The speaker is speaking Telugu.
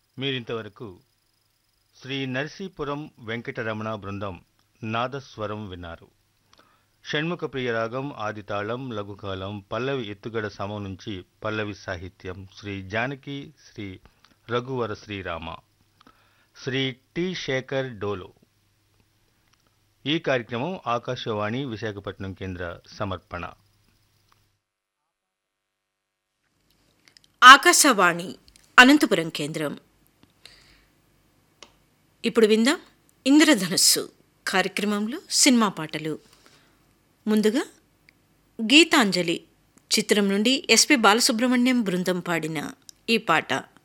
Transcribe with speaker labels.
Speaker 1: మీరింతవరకు శ్రీ నరసీపురం వెంకటరమణ బృందం నాదస్వరం విన్నారు షణ్ముఖ ప్రియరాగం ఆదితాళం లఘుకాలం పల్లవి ఎత్తుగడ సమం నుంచి పల్లవి సాహిత్యం శ్రీ జానకి శ్రీ రఘువర శ్రీరామ శ్రీ టి శేఖర్ డోలో ఈ కార్యక్రమం ఆకాశవాణి విశాఖపట్నం కేంద్ర సమర్పణ
Speaker 2: ఆకాశవాణి అనంతపురం కేంద్రం ఇప్పుడు విందాం ఇంద్రధనుస్సు కార్యక్రమంలో సినిమా పాటలు ముందుగా గీతాంజలి చిత్రం నుండి ఎస్పి బాలసుబ్రహ్మణ్యం బృందం పాడిన ఈ పాట